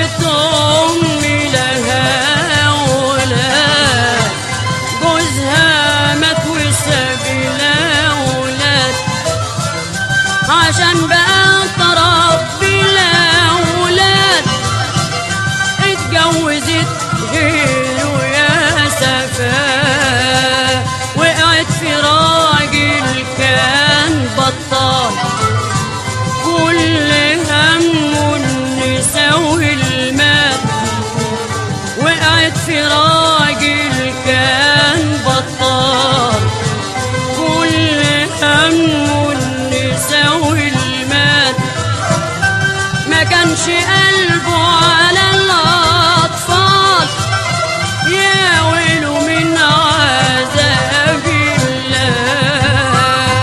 بقت أمي لها ولاد جوزها مات وساب لها ولاد عشان بقى تربي الأولاد اتجوزت غيره يا سفاه وقعت في راجل كان بطال كل همه النساء والمال وقعت في راجل كان بطال كل همه النساء والمال ما كانش قلبه على الأطفال يا ويله من عذاب الله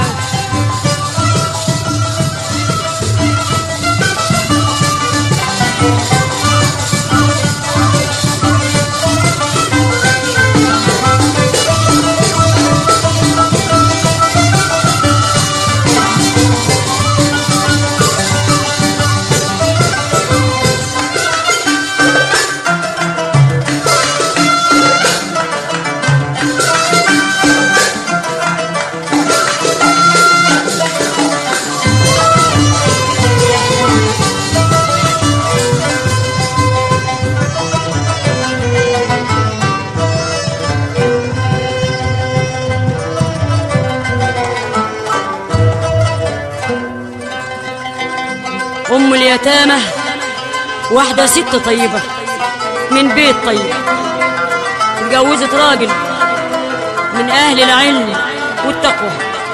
أم اليتامى واحدة ست طيبة من بيت طيب اتجوزت راجل من أهل العلم والتقوى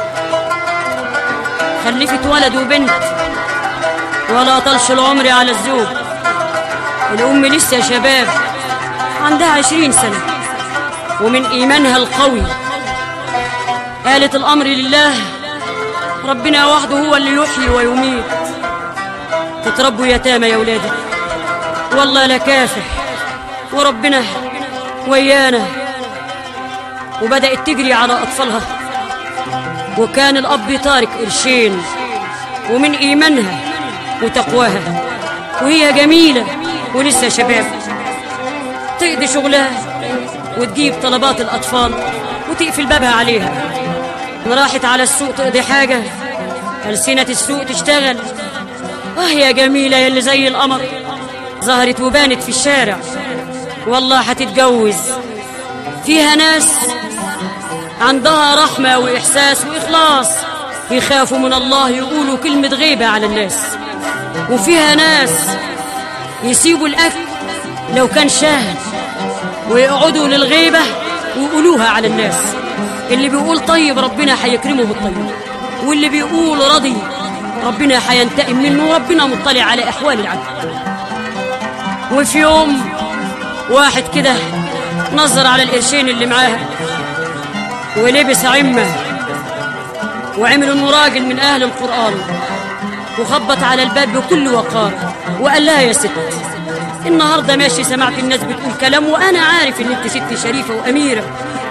خلفت ولد وبنت ولا طلش العمر على الزوج الأم لسه شباب عندها عشرين سنة ومن إيمانها القوي قالت الأمر لله ربنا وحده هو اللي يحيي ويميت تتربوا يتامى يا ولادي والله لا كافح وربنا ويانا وبدأت تجري على أطفالها وكان الأب تارك قرشين ومن إيمانها وتقواها وهي جميلة ولسه شباب تقضي شغلها وتجيب طلبات الأطفال وتقفل بابها عليها راحت على السوق تقضي حاجة ألسنة السوق تشتغل آه يا جميلة يا اللي زي القمر ظهرت وبانت في الشارع والله هتتجوز فيها ناس عندها رحمة وإحساس وإخلاص يخافوا من الله يقولوا كلمة غيبة على الناس وفيها ناس يسيبوا الأكل لو كان شاهد ويقعدوا للغيبة ويقولوها على الناس اللي بيقول طيب ربنا هيكرمه بالطيب واللي بيقول رضي ربنا هينتقم منه وربنا مطلع على أحوال العبد وفي يوم واحد كده نظر على القرشين اللي معاها ولبس عمة وعمل انه راجل من أهل القرآن وخبط على الباب بكل وقار وقال لها يا ست النهارده ماشي سمعت الناس بتقول كلام وانا عارف ان انت ست شريفه واميره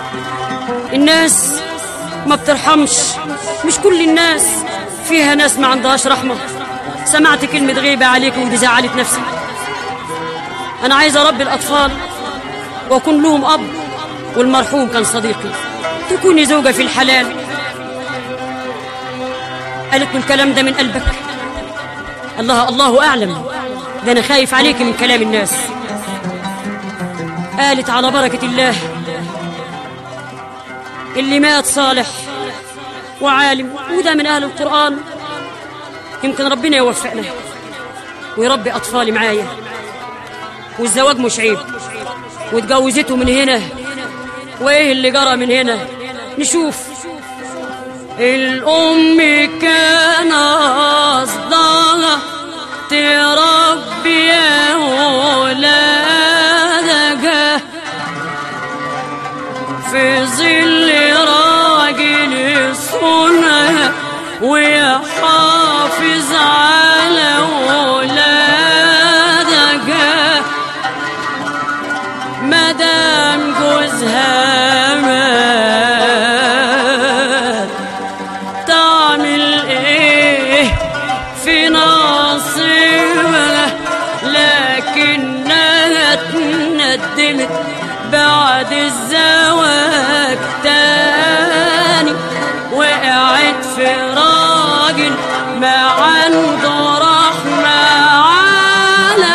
الناس ما بترحمش مش كل الناس فيها ناس ما عندهاش رحمه سمعت كلمه غيبه عليك ودي زعلت نفسي انا عايزه اربي الاطفال واكون لهم اب والمرحوم كان صديقي تكوني زوجه في الحلال قالت له الكلام ده من قلبك الله الله اعلم ده انا خايف عليك من كلام الناس قالت على بركه الله اللي مات صالح وعالم وده من اهل القران يمكن ربنا يوفقنا ويربي اطفالي معايا والزواج مش عيب واتجوزته من هنا وايه اللي جرى من هنا نشوف الام كان قصدها تربي اولادها في ظل راجل صنع ويحافظ على اولادها مدام جوزها مات تعمل ايه في نصيبها لكن اتقدمت بعد الزواج تاني وقعت في راجل ما عنده رحمة على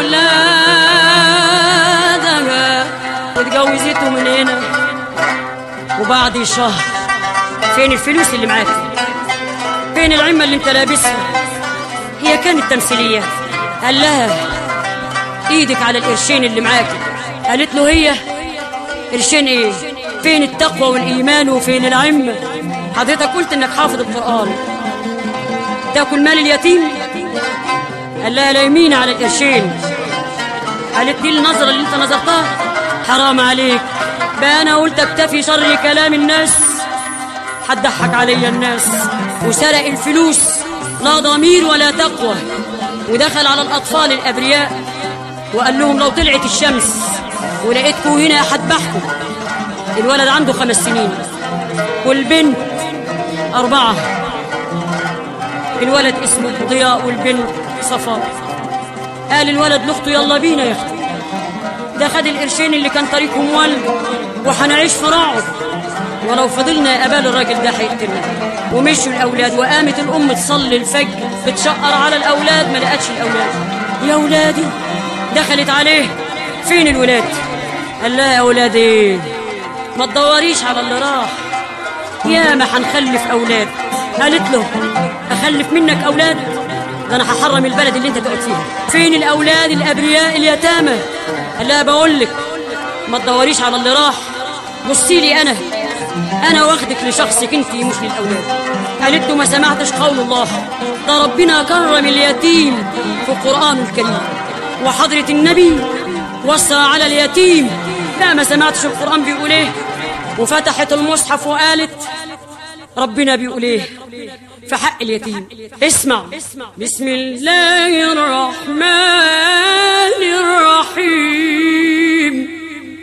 ولادها اتجوزته من هنا وبعد شهر فين الفلوس اللي معاك فين العمة اللي انت لابسها هي كانت تمثيلية قال لها ايدك على القرشين اللي معاك قالت له هي قرشين ايه فين التقوى والايمان وفين العمة حضرتك قلت انك حافظ القرآن تاكل مال اليتيم قال لها لا يمين على القرشين قالت دي النظرة اللي انت نظرتها حرام عليك بقى انا قلت اكتفي شر كلام الناس هتضحك عليا الناس وسرق الفلوس لا ضمير ولا تقوى ودخل على الأطفال الأبرياء وقال لهم لو طلعت الشمس ولقيتكم هنا هذبحكم الولد عنده خمس سنين والبنت أربعة الولد اسمه ضياء والبنت صفاء قال الولد لاخته يلا بينا يا اختي ده خد القرشين اللي كان طريقهم ولد وهنعيش في رعب ولو فضلنا يا قبال الراجل ده هيقتلنا ومشوا الاولاد وقامت الام تصلي الفجر بتشقر على الاولاد ما لقتش الاولاد يا اولادي دخلت عليه فين الولاد قال لها يا اولادي ما تدوريش على اللي راح يا ما هنخلف اولاد قالت له اخلف منك اولاد ده انا هحرم البلد اللي انت تقعد فيها فين الاولاد الابرياء اليتامى قال لها بقول لك ما تدوريش على اللي راح بصي لي انا انا واخدك لشخصك انت مش للاولاد قالت له ما سمعتش قول الله ده ربنا كرم اليتيم في القران الكريم وحضره النبي وصى على اليتيم لا ما سمعتش القران بيقول ايه وفتحت المصحف وقالت ربنا بيقول ايه في حق اليتيم اسمع بسم الله الرحمن الرحيم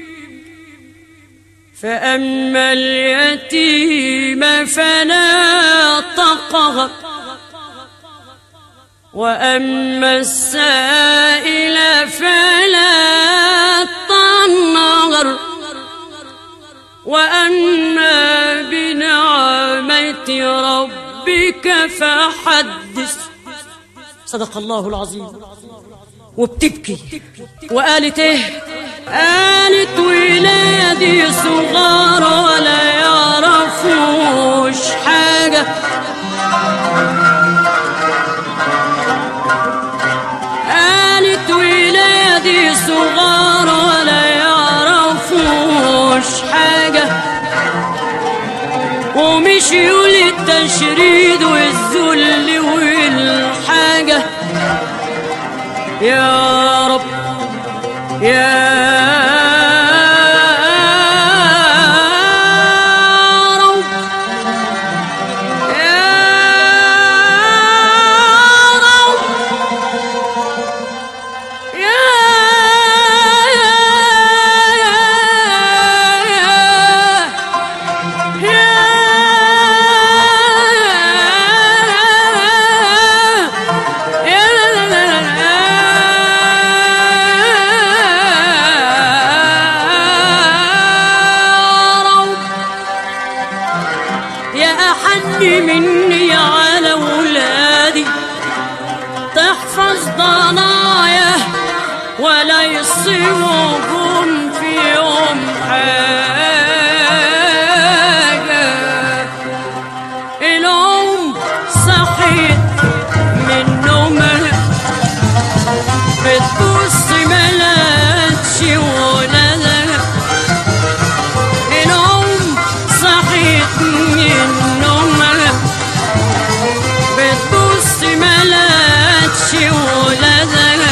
فأما اليتيم فلا تقهر وأما السائل فلا تنهر وأما بنعمة ربك فحدث صدق الله العظيم وبتبكي وقالت ايه قالت ولادي صغار ولا يعرفوش حاجة قالت ولادي صغار ولا يعرفوش حاجة ومشيوا للتشريد والذل والحاجة يا رب يا رب يا رب يا يا أحن مني على ولادي تحفظ ضنايا ولا يصيبهم في يوم حاجة الأم صحيت من نومها بتبص ملاتش ولادها الأم صحيت من نومها بتبص ملاتش ولادها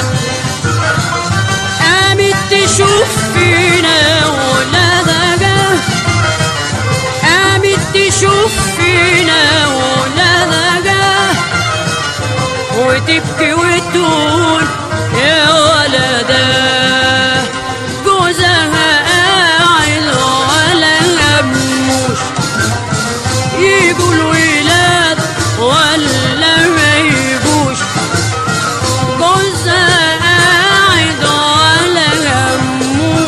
قامت تشوف فينا ولادها قامت تشوف فينا ولادها وتبكي وتقول يا ولدا جوزها قاعد ولا هموش يجوا الولاد ولا ما يجوش جوزها قاعد ولا هموش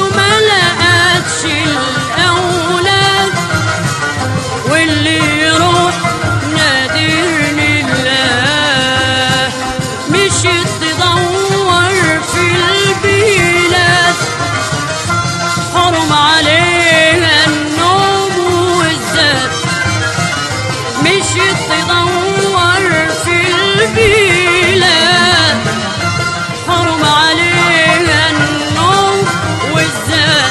وما لقتش الأولاد واللي يروح نادرني الله مشيت تدور في البلاد حرم عليها النوم والزاد مشيت تدور في البلاد حرم عليها النوم والزاد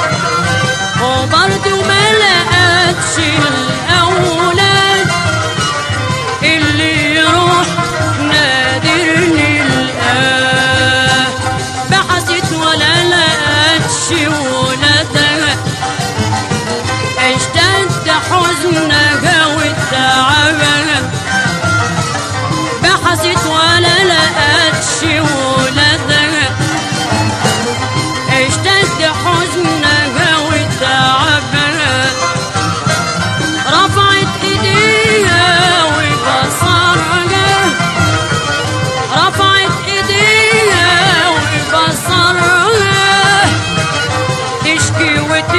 وبرضه ما لقتش الأولاد اللي يروح نادرني الآه بحثت ولا لقتش ولادها اشتد حزنها وتعبها بحثت ولا لقتش ولادها اشتد حزنها وتعبها رفعت ايديها وبصرها رفعت ايديها وبصرها تشكي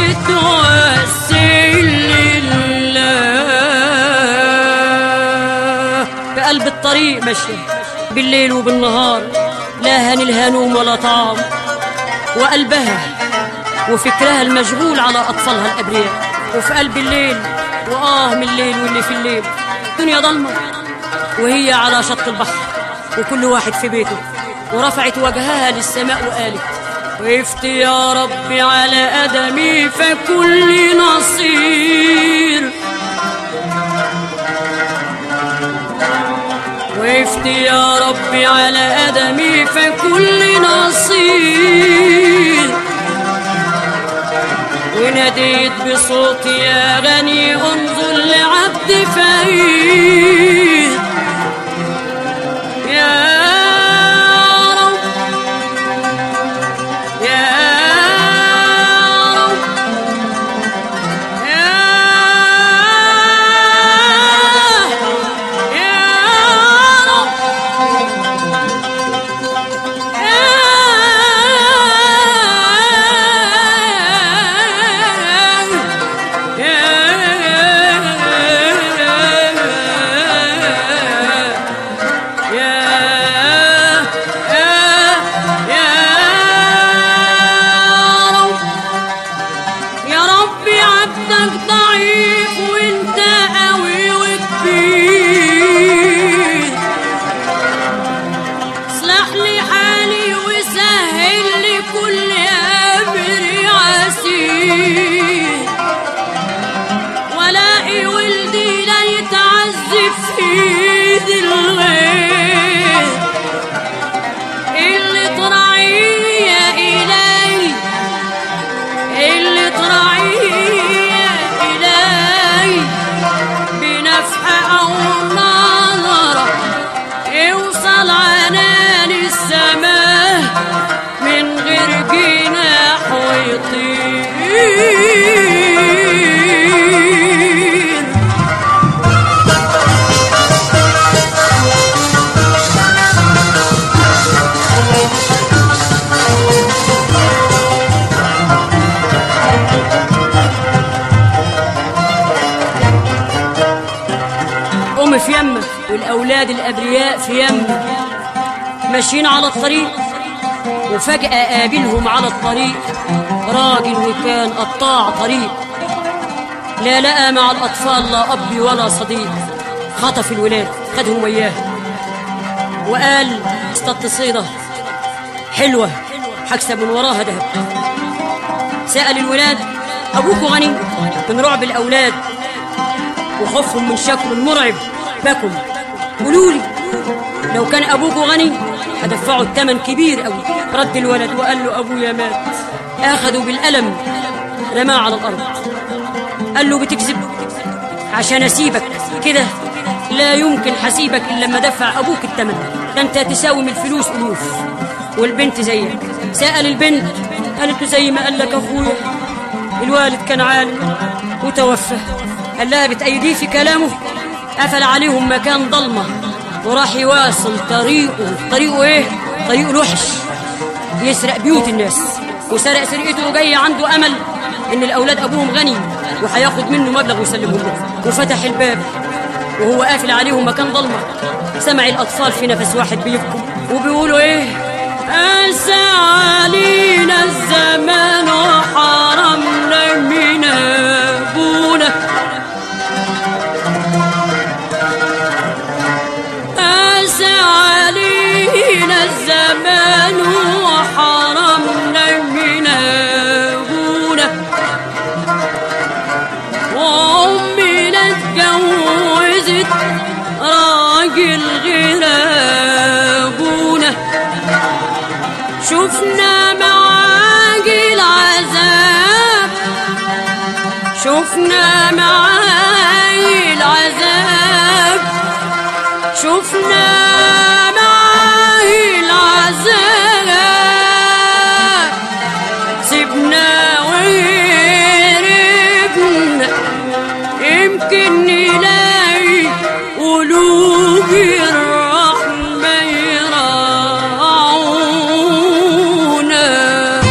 وتتوسل لله في قلب الطريق ماشية بالليل وبالنهار لا هن الهنوم ولا طعام وقلبها وفكرها المشغول على أطفالها الأبرياء وفي قلب الليل وآه من الليل واللي في الليل الدنيا ضلمة وهي على شط البحر وكل واحد في بيته ورفعت وجهها للسماء وقالت وقفت يا ربي على أدمي فكل نصير وقفت يا ربي على أدمي فكل نصير وناديت بصوتي يا غني انظر لعبد فقير يا رب يا رب يا يا رب يا ربي عبدك ضعيف وانت قوي وكبير اصلح لي حالي وسهل لي كل امر عسير ولاقي ولدي لا يتعذب في ايد الغير اللي تراعيه يا الهي اللي تراعيه يا الهي بنفحة أو نظرة يوصل عنان السماء من غير جناح ويطير أم في يمة والأولاد الأبرياء في يمة ماشيين على الطريق وفجأة قابلهم على الطريق راجل وكان قطاع طريق لا لقى مع الأطفال لا أب ولا صديق خطف الولاد خدهم وياه وقال اصطدت صيدة حلوة هكسب من وراها دهب سأل الولاد أبوكوا غني من رعب الأولاد وخوفهم من شكله المرعب بكم قولوا لي لو كان ابوكوا غني هدفعوا الثمن كبير قوي رد الولد وقال له ابويا مات اخذوا بالقلم رماه على الارض قال له بتكذب عشان اسيبك كده لا يمكن حسيبك الا لما دفع ابوك الثمن ده انت تساوي من الفلوس الوف والبنت زيك سال البنت قالت له زي ما قال لك اخويا الوالد كان عالم وتوفى قال لها بتأيديه في كلامه قفل عليهم مكان ضلمة وراح يواصل طريقه طريقه ايه طريقه الوحش يسرق بيوت الناس وسرق سرقته وجاي عنده امل ان الاولاد ابوهم غني وهياخد منه مبلغ ويسلمه له وفتح الباب وهو قافل عليهم مكان ضلمه سمع الاطفال في نفس واحد بيبكوا وبيقولوا ايه أسى علينا الزمان وحرمنا من أبونا أسى علينا الزمان وحرمنا من أبونا وأمنا اتجوزت راجل غير أبونا شفنا معاجي العذاب شفنا معاجي العذاب شفنا معاهي العذاب سيبنا وهربنا يمكن نلاقي قلوب الرحمة يراعونا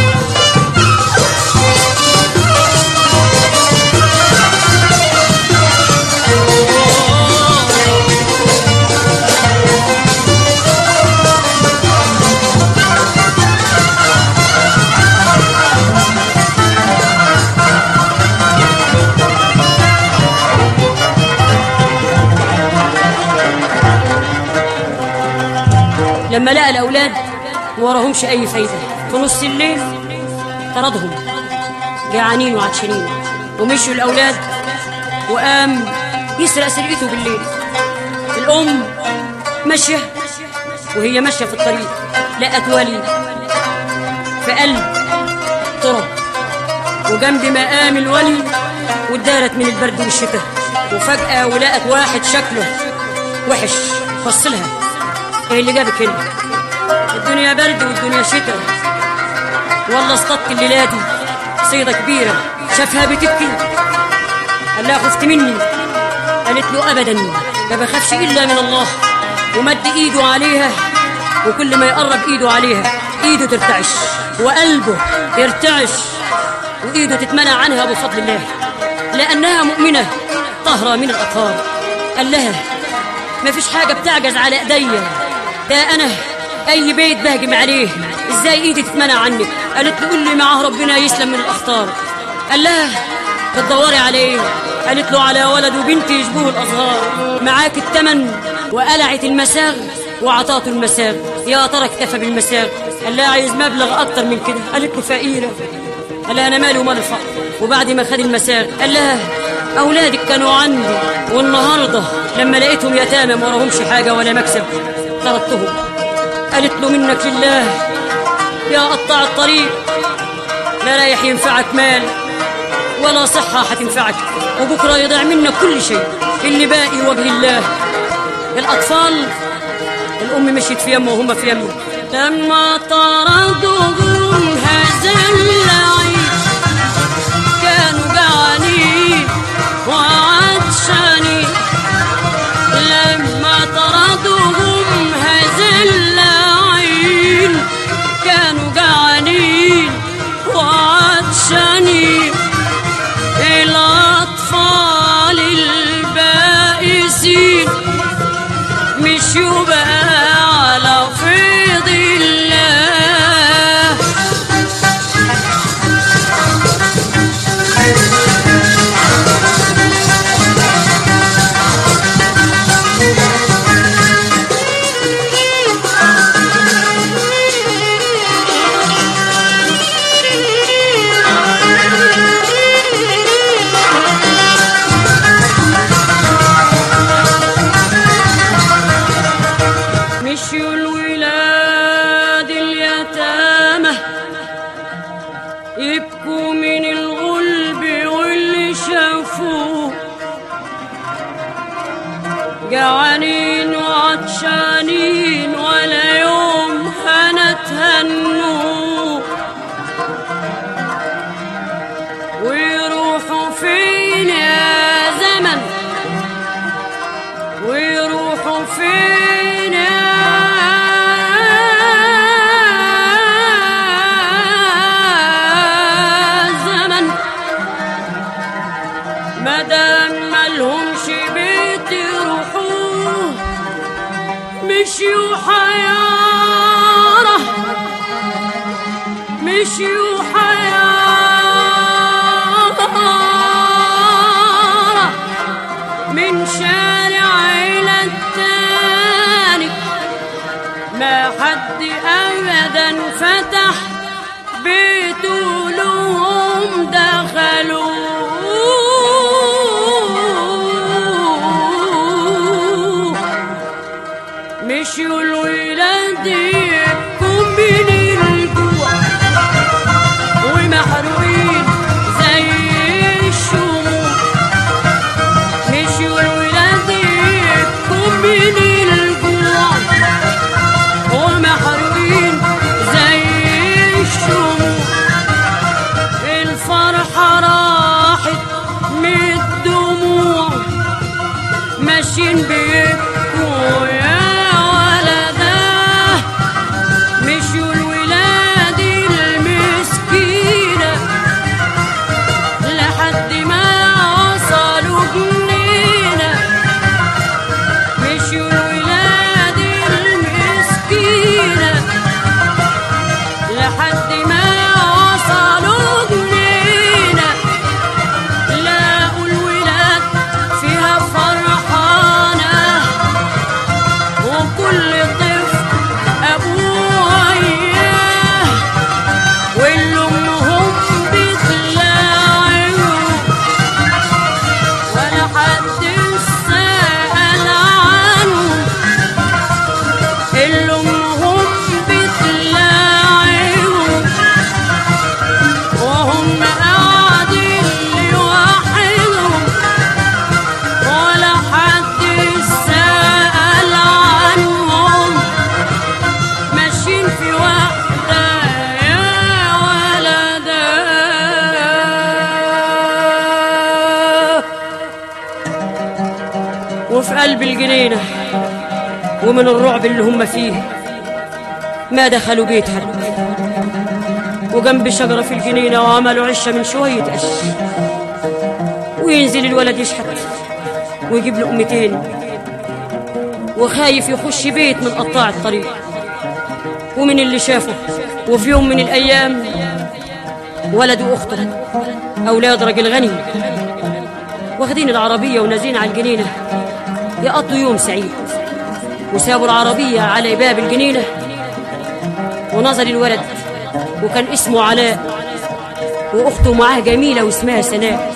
لما لقى الأولاد وراهمش أي فايدة في نص الليل طردهم جعانين وعطشانين ومشوا الأولاد وقام يسرق سرقته بالليل الأم ماشية وهي ماشية في الطريق لقت ولي في قلب تراب وجنب مقام الولي واتدارت من البرد والشتاء وفجأة ولقت واحد شكله وحش بص لها ايه اللي جابك هنا الدنيا برد والدنيا شتاء والله اصطدت الليله دي صيده كبيره شافها بتبكي قال لها خفت مني قالت له ابدا ما بخافش الا من الله ومد ايده عليها وكل ما يقرب ايده عليها ايده ترتعش وقلبه يرتعش وايده تتمنع عنها بفضل الله لانها مؤمنه طهره من الاطهار قال لها ما فيش حاجه بتعجز على ايديا ده انا اي بيت بهجم عليه ازاي ايدي تتمنع عنك قالت له قول لي معاه ربنا يسلم من الاخطار قال لها بتدوري على ايه قالت له على ولد وبنت يشبهوا الازهار معاك التمن وقلعت المساغ وعطاته المساغ يا ترى اكتفى بالمساغ قال لها عايز مبلغ اكتر من كده قالت له فقيره قال لها انا مالي ومال الفقر وبعد ما خد المساغ قال لها اولادك كانوا عندي والنهارده لما لقيتهم يتامى ما وراهمش حاجه ولا مكسب طردتهم قالت له منك لله يا قطاع الطريق لا رايح ينفعك مال ولا صحة هتنفعك وبكرة يضيع منك كل شيء اللي باقي وجه الله الأطفال الأم مشيت في يمه وهم في يمه لما طردهم هذا العيش كانوا جعانين وعطشانين لما طردهم هذا العين كانوا جعانين وعطشانين الأطفال البائسين مشوا بقى على فيض الله مشيوا حيارة مشيوا حيارة من شارع إلى التاني ما حد أبدا فتح بيته لهم دخلوا مشيوا الولاد يبكوا من الجوع ومحروقين زي الشموع مشيوا الولاد يبكوا من الجوع ومحروقين زي الشموع الفرحة راحت من الدموع ماشيين بيبكوا يا ولدا مشوا الولاد المسكينة لحد ما وصلوا جنينة مشوا الولاد المسكينة لحد ما وصلوا جنينة لاقوا الولاد فيها فرحانة وكل طفل أبوه إياه واللي أمهم بتلاعبوا ولا حد سأل عنهم اللي أمهم بتلاعبوا وهم قاعدين لوحدهم ولا حد سأل عنهم ماشيين في وحدة يا ولدا وفي قلب الجنينة ومن الرعب اللي هم فيه ما دخلوا بيت حد وجنب شجرة في الجنينة وعملوا عشة من شوية قش وينزل الولد يشحت ويجيب له أمتين وخايف يخش بيت من قطاع الطريق ومن اللي شافه وفي يوم من الأيام ولد وأخته أولاد راجل غني واخدين العربية ونازلين على الجنينة يقضوا يوم سعيد وسابوا العربية على باب الجنينة ونظر الولد وكان اسمه علاء وأخته معاه جميلة واسمها سناء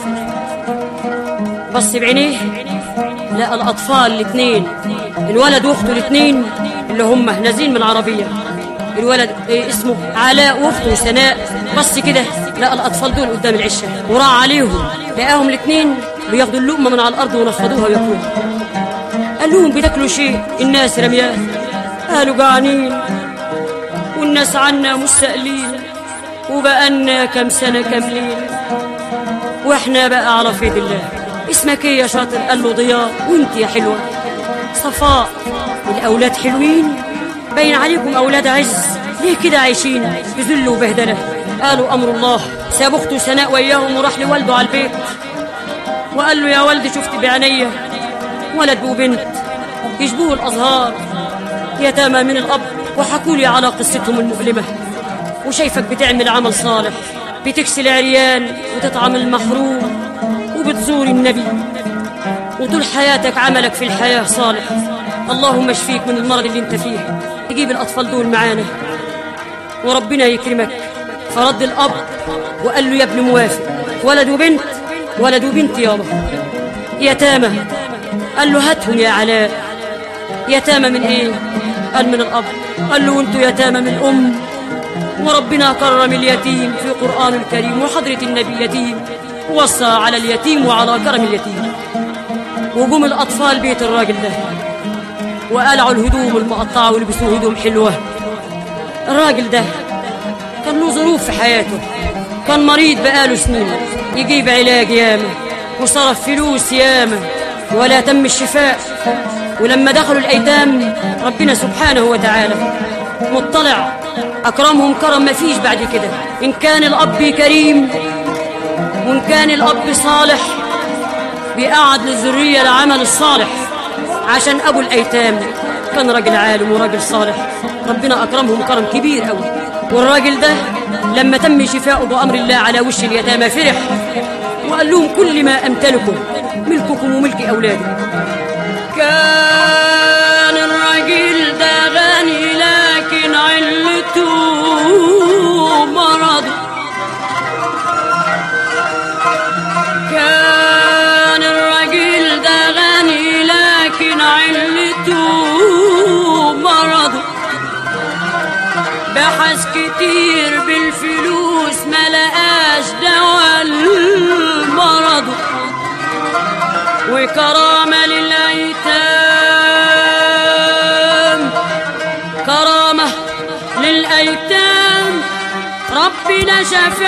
بص بعينيه لقى الأطفال الاتنين الولد وأخته الاتنين اللي هم نازلين من العربية الولد إيه اسمه علاء واخته سناء بص كده لقى الاطفال دول قدام العشه وراح عليهم لقاهم الاثنين بياخدوا اللقمه من على الارض ونفضوها وياكلوها قال لهم بتاكلوا شيء الناس رمياه قالوا جعانين والناس عنا مستقلين وبقالنا كم سنه كاملين واحنا بقى على فيد الله اسمك ايه يا شاطر قال له ضياء وانت يا حلوه صفاء الاولاد حلوين باين عليكم اولاد عز ليه كده عايشين بذل وبهدله قالوا امر الله ساب اخته سناء وياهم وراح لوالده على البيت وقال له يا والدي شفت بعينيا ولد وبنت يشبهوا الازهار يتامى من الاب وحكوا لي على قصتهم المؤلمه وشايفك بتعمل عمل صالح بتكسي العريان وتطعم المحروم وبتزور النبي وطول حياتك عملك في الحياة صالح اللهم اشفيك من المرض اللي انت فيه تجيب الأطفال دول معانا وربنا يكرمك فرد الأب وقال له يا ابن موافق ولد وبنت ولد وبنت يابا يتامى قال له هاتهم يا علاء يتامى من ايه قال من الأب قال له وانتوا يتامى من أم وربنا كرم اليتيم في القرآن الكريم وحضرة النبي يتيم وصى على اليتيم وعلى كرم اليتيم وقوم الأطفال بيت الراجل ده وقلعوا الهدوم المقطعة ولبسوا هدوم حلوة الراجل ده كان له ظروف في حياته كان مريض بقاله سنين يجيب علاج ياما وصرف فلوس ياما ولا تم الشفاء ولما دخلوا الأيتام ربنا سبحانه وتعالى مطلع أكرمهم كرم ما فيش بعد كده إن كان الأب كريم وإن كان الأب صالح بيقعد للذرية العمل الصالح عشان أبو الأيتام كان راجل عالم وراجل صالح ربنا أكرمهم كرم كبير قوي والراجل ده لما تم شفاؤه بأمر الله على وش اليتامى فرح وقال لهم كل ما أمتلكم ملككم وملك أولادي كان الراجل ده غني لكن علته مرض كان الراجل ده غني لكن علته مرض بحث كتير بالفلوس ما لقاش دوا المرض وكرامة للأيتام كرامة للأيتام ربنا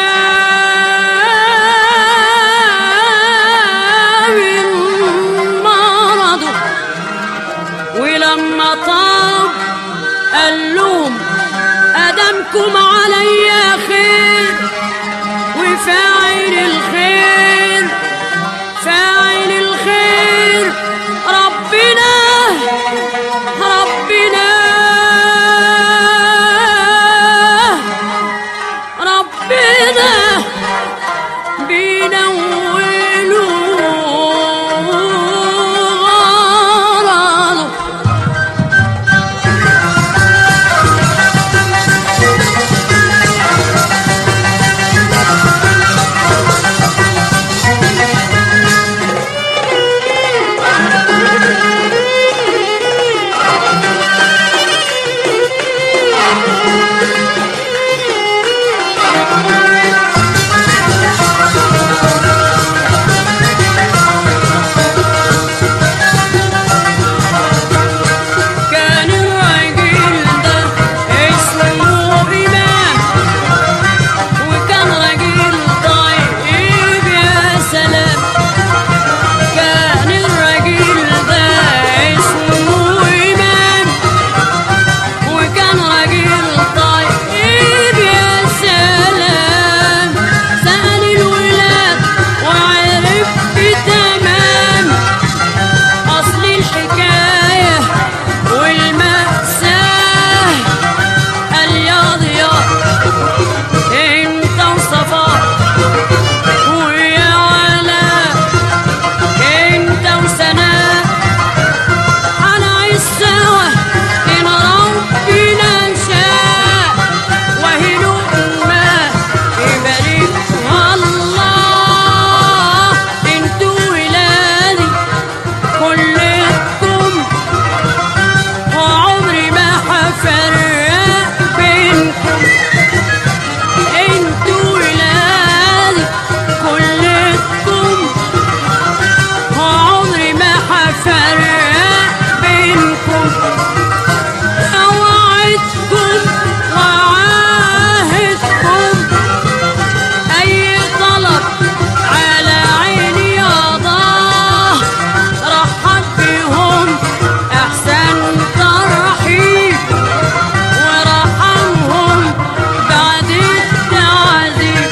شفاه من مرضه ولما طاب قال لهم أدمكم عليا خير وفاعل الخير فاعل الخير ربنا ربنا ربنا بينولوا غرضه كان الراجل ده اسمه إمام وكان راجل طيب يا سلام كان الراجل ده اسمه إمام وكان راجل طيب يا سلام سأل الولاد وعرف تمام أصل الحكاية والمأساة الياض يا انت وصفا ويا علاء انت وسناء هنعيش سوا إن ربنا شاء وهي لقمة يبارك الله انتوا ولادي كلكم وعمري ما هفرق بينكم انتوا ولادي كلكم وعمري ما هفرق بينكم اوعدكم وعاهدكم اي طلب على عيني ياضاه رحب بهم احسن ترحيب ورحمهم بعد التعذيب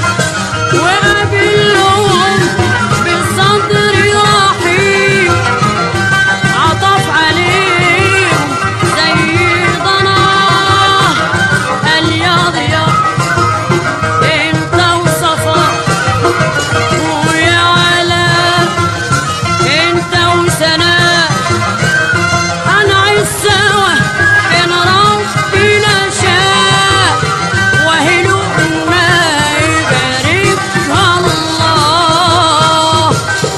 وقابلهم بصدر رحيب عطف عليهم زي ضناه الياض يا انت وصفا ويا علاء انت وسناء هنعيش سوا ان ربنا شاء وهي لقمة يباركها الله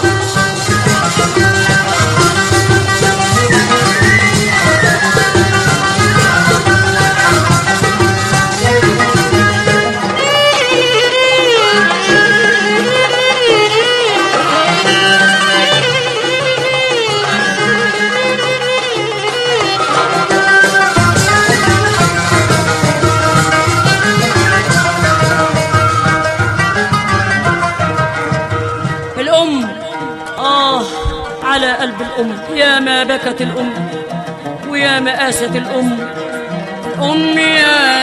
الأم آه على قلب الأم يا ما بكت الأم ويا ما آست الأم الأم يا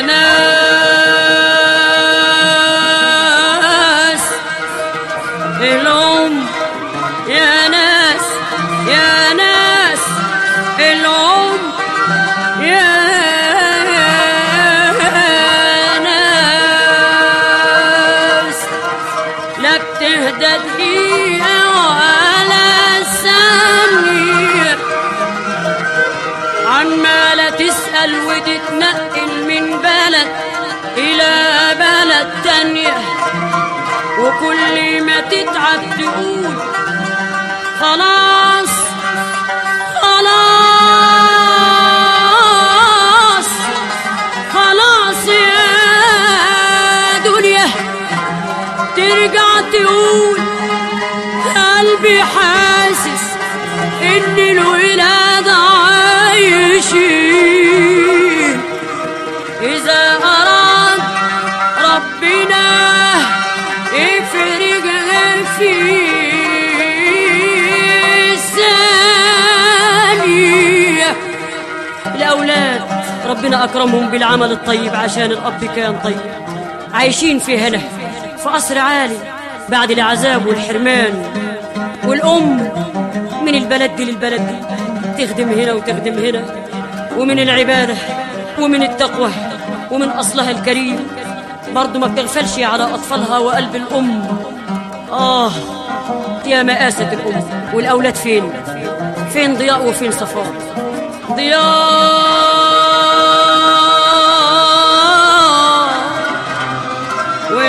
ناس الأم يا ناس يا ناس الأم لا بتهدى دقيقة ولا ثانية عمالة تسأل وتتنقل من بلد إلى بلد تانية وكل ما تتعب تقول خلاص خلاص خلاص يا دنيا ترجع تقول قلبي حاسس ان الولاد عايشين اذا اراد ربنا افرجها في ثانية الأولاد ربنا أكرمهم بالعمل الطيب عشان الأب كان طيب عايشين في هنا في قصر عالي بعد العذاب والحرمان والأم من البلد دي للبلد دي تخدم هنا وتخدم هنا ومن العبادة ومن التقوى ومن أصلها الكريم برضه ما بتغفلش على أطفالها وقلب الأم آه يا مآسة الأم والأولاد فين فين ضياء وفين صفاء ضياء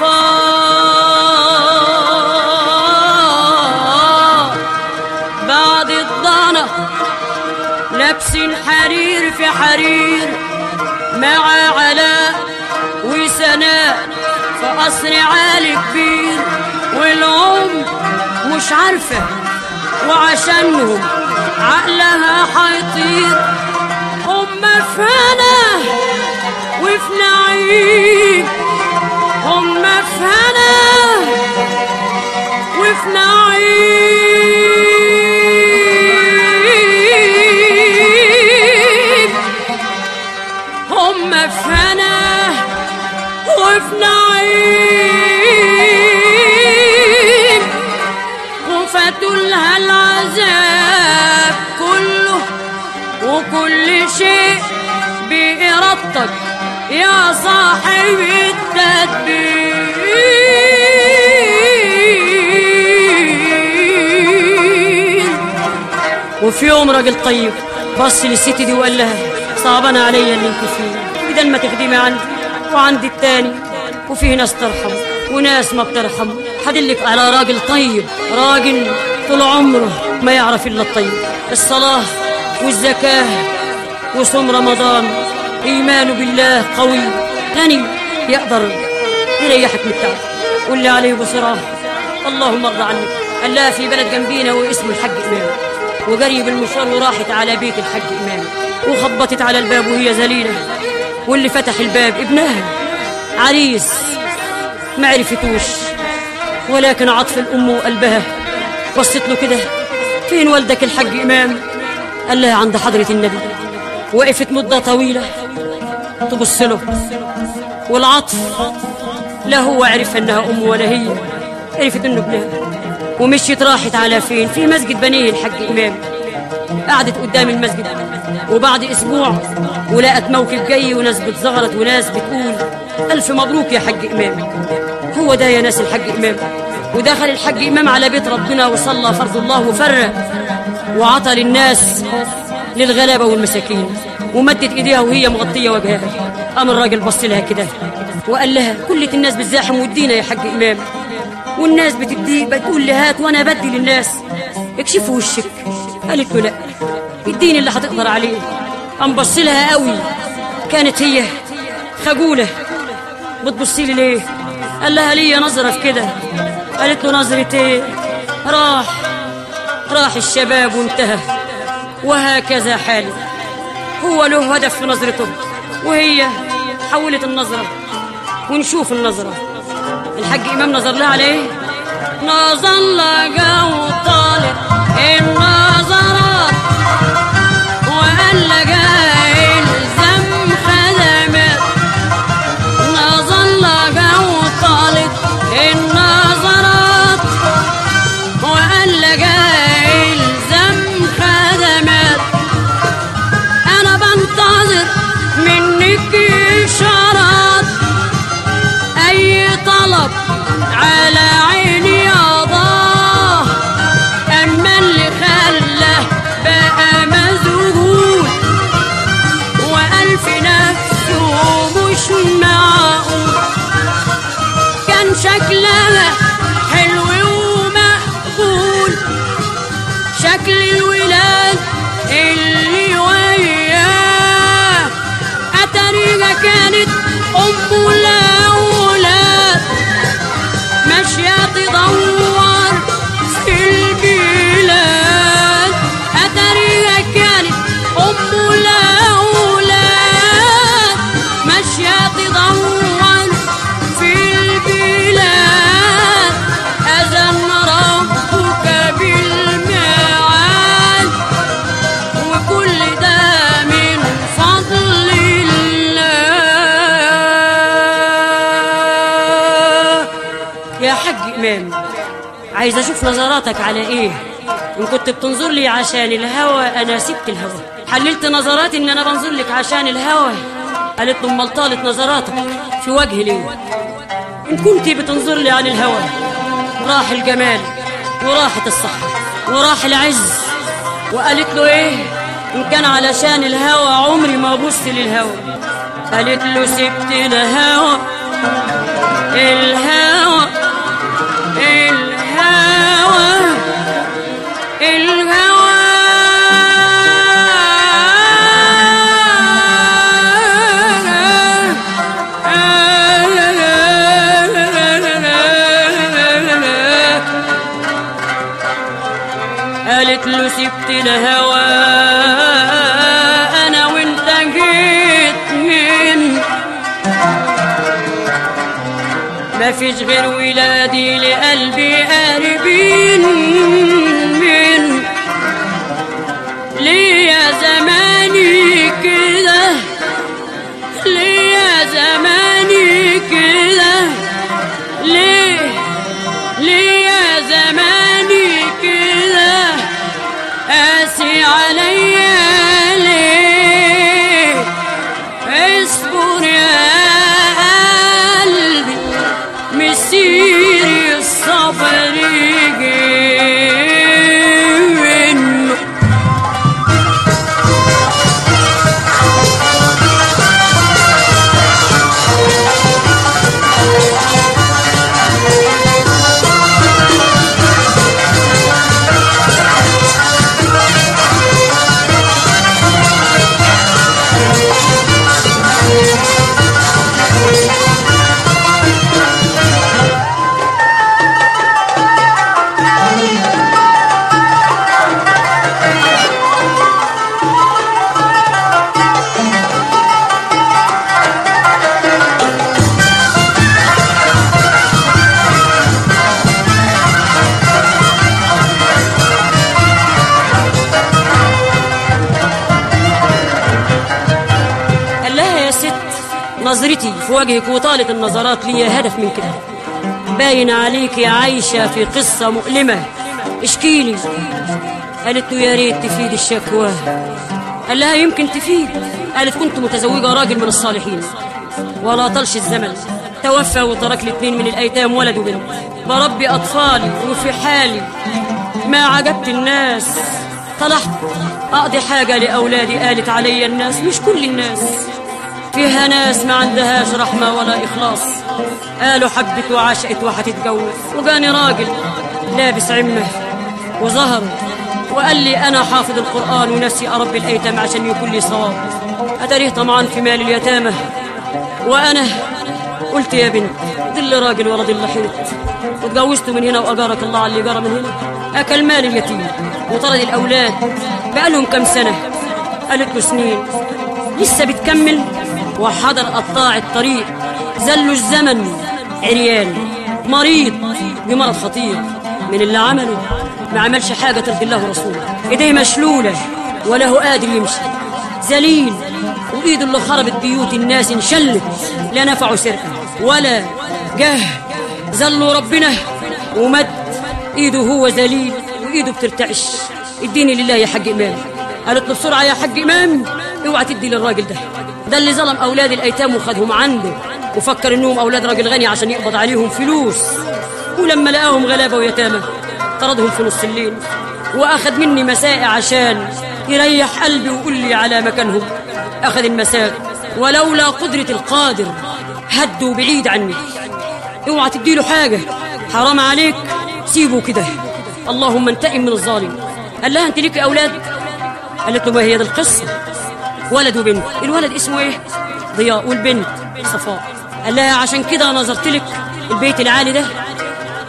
وصفاء بعد الضنا لابسين حرير في حرير مع علاء وسناء في قصر عالي كبير والأم مش عارفة وعشانهم عقلها حيطير هم فانا وفي نعيم هم فانا وفي نعيم هم فانا وفي نعيم وفاتوا لها العذاب كله وكل شيء بإرادتك يا صاحب التدبير وفي يوم راجل طيب بص للست دي وقال لها صعبان عليا اللي انت فيه بدل ما تخدمي عندي وعندي التاني وفيه ناس ترحم وناس ما بترحم هدلك على راجل طيب راجل طول عمره ما يعرف الا الطيب الصلاه والزكاه وصوم رمضان ايمانه بالله قوي غني يقدر يريحك من التعب واللي عليه بصراه اللهم ارضى عنك قال لها في بلد جنبينا واسمه الحج امام وجري بالمشوار وراحت على بيت الحج امام وخبطت على الباب وهي ذليله واللي فتح الباب ابنها عريس ما عرفتوش ولكن عطف الام وقلبها بصت له كده فين والدك الحج امام قال لها عند حضره النبي وقفت مده طويله تبص له والعطف لا هو عرف انها ام ولا هي عرفت انه ابنها ومشيت راحت على فين في مسجد بنيه الحج امام قعدت قدام المسجد وبعد اسبوع ولقت موكب جاي وناس بتزغرت وناس بتقول الف مبروك يا حج امام هو ده يا ناس الحج امام ودخل الحج امام على بيت ربنا وصلى فرض الله وفرق وعطى للناس للغلابه والمساكين ومدت ايديها وهي مغطيه وجهها قام الراجل بص لها كده وقال لها كلة الناس بتزاحم وادينا يا حاج امام والناس بتدي بتقول لي هات وانا بدي للناس اكشفي وشك قالت له لا اديني اللي هتقدر عليه قام بص لها قوي كانت هي خجوله بتبصي لي ليه قال لها ليا نظره في كده قالت له نظره ايه راح راح الشباب وانتهى وهكذا حالي هو له هدف في نظرته وهي حولت النظرة ونشوف النظرة الحاج إمام نظر لها عليه نظر لقى وطالب النظرات وقال لقى الزم خدمات نظر لقى وطالب النظرات وقال لقى الزم خدمات انا بنتظر منك اشارات اي طلب على ماشية تدور في البلاد أتريها كانت أم الأولاد ماشية تدور في البلاد أذن ربك بالميعاد وكل ده من فضل الله يا حاج إمام عايز أشوف نظراتك على إيه إن كنت بتنظر لي عشان الهوى أنا سبت الهوى حللت نظراتي إن أنا بنظر لك عشان الهوى قالت له أمال طالت نظراتك في وجهي ليه إن كنت بتنظر لي عن الهوى راح الجمال وراحت الصحة وراح العز وقالت له ايه ان كان علشان الهوى عمري ما ابص للهوى قالت له سبت الهوى الهوى الهوى الهوى قالت له سبت الهوى انا وانت جيت من ما فيش غير ولادي لقلبي قاربين من ليه يا زماني كده ليه يا زماني كده ليه ليه يا زماني كده قاسي عليا ليه اصبر يا قلبي مسيري الصبر يجي منه قال لها يا ست نظرتي في وجهك وطالت النظرات لي هدف من كده باين عليك يا عايشة في قصة مؤلمة اشكيلي قالت له يا ريت تفيد الشكوى قال لها يمكن تفيد قالت كنت متزوجة راجل من الصالحين ولا طلش الزمن توفى وترك لي اتنين من الأيتام ولد وبنت بربي أطفالي وفي حالي ما عجبت الناس طلعت أقضي حاجة لأولادي قالت علي الناس مش كل الناس فيها ناس ما عندهاش رحمة ولا إخلاص قالوا حبت وعشقت وهتتجوز وجاني راجل لابس عمة وظهر وقال لي أنا حافظ القرآن ونفسي أربي الأيتام عشان يكون لي صواب أتريه طمعان في مال اليتامى وأنا قلت يا بنت ضل راجل ولا ضل حيط واتجوزت من هنا وأجارك الله على اللي جرى من هنا أكل مال اليتيم وطرد الأولاد بقالهم كم سنة قالت له سنين لسه بتكمل وحضر قطاع الطريق زلوا الزمن عريان مريض بمرض خطير من اللي عمله ما عملش حاجة ترضي الله ورسوله ايديه مشلولة ولا هو قادر يمشي ذليل وايده اللي خربت بيوت الناس انشلت لا نفعوا سرقة ولا جه ذلوا ربنا ومد ايده هو ذليل وايده بترتعش اديني لله يا حاج امام قالت له بسرعه يا حاج امام اوعى تدي للراجل ده ده اللي ظلم اولاد الايتام وخدهم عنده وفكر انهم اولاد راجل غني عشان يقبض عليهم فلوس ولما لقاهم غلابه ويتامى طردهم في نص الليل واخد مني مساء عشان يريح قلبي ويقول لي على مكانهم اخذ المساء ولولا قدره القادر هدوا بعيد عني اوعى تديله حاجه حرام عليك سيبه كده اللهم انتقم من الظالم قال لها انت ليك اولاد قالت له ما هي دي القصه ولد وبنت الولد اسمه ايه ضياء والبنت صفاء قال لها عشان كده نظرت لك البيت العالي ده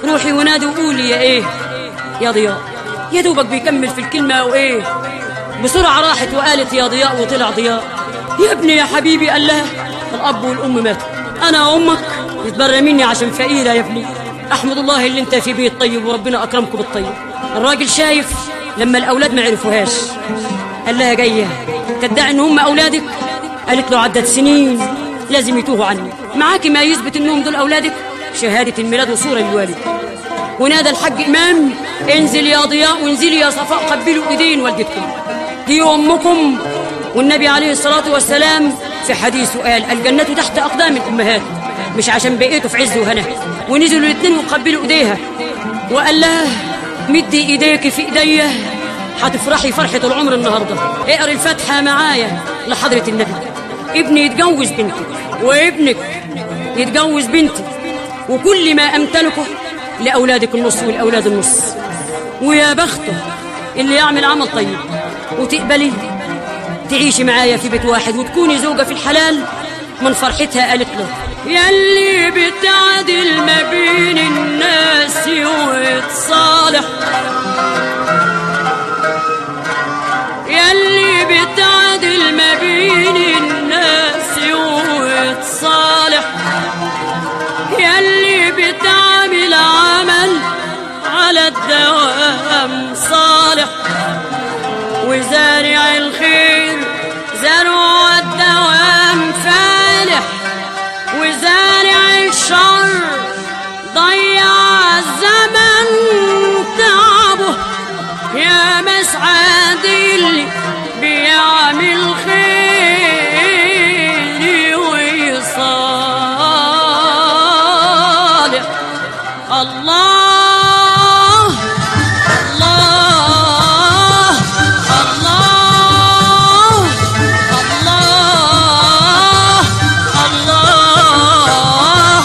روحي ونادي وقولي يا ايه يا ضياء يا دوبك بيكمل في الكلمة وايه بسرعة راحت وقالت يا ضياء وطلع ضياء يا ابني يا حبيبي قال لها الأب والأم ماتوا أنا أمك يتبرى مني عشان فقيرة يا ابني أحمد الله اللي أنت في بيت طيب وربنا أكرمكم بالطيب الراجل شايف لما الأولاد ما عرفوهاش قال لها جاية تدعي إن هم أولادك قالت له عدت سنين لازم يتوهوا عني معاكي ما يثبت إنهم دول أولادك شهادة الميلاد وصورة للوالد ونادى الحاج إمام انزل يا ضياء وانزلي يا صفاء قبلوا إيدين والدتكم دي أمكم والنبي عليه الصلاة والسلام في حديثه قال الجنة تحت أقدام الأمهات مش عشان بقيتوا في عز وهنا ونزلوا الاثنين وقبلوا ايديها وقال لها مدي ايديك في ايديا هتفرحي فرحة العمر النهاردة اقري الفاتحة معايا لحضرة النبي ابني يتجوز بنتك وابنك يتجوز بنتي وكل ما أمتلكه لأولادك النص والأولاد النص ويا بخته اللي يعمل عمل طيب وتقبلي تعيشي معايا في بيت واحد وتكوني زوجة في الحلال من فرحتها قالت له يلي بتعدل ما بين الناس وتصالح يلي بتعدل ما بين الناس وتصالح يلي بتعمل عمل على الدوام صالح وزارع الخير زرع الدوام فالح وزارع الشر ضيع الزمن تعبه يا مسعد اللي بيعمل خير ويصالح الله الله الله الله الله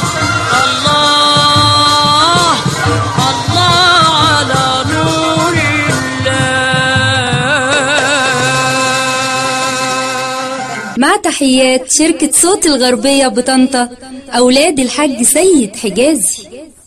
الله الله على نور الله مع تحيات شركة صوت الغربية بطنطا أولاد الحاج سيد حجازي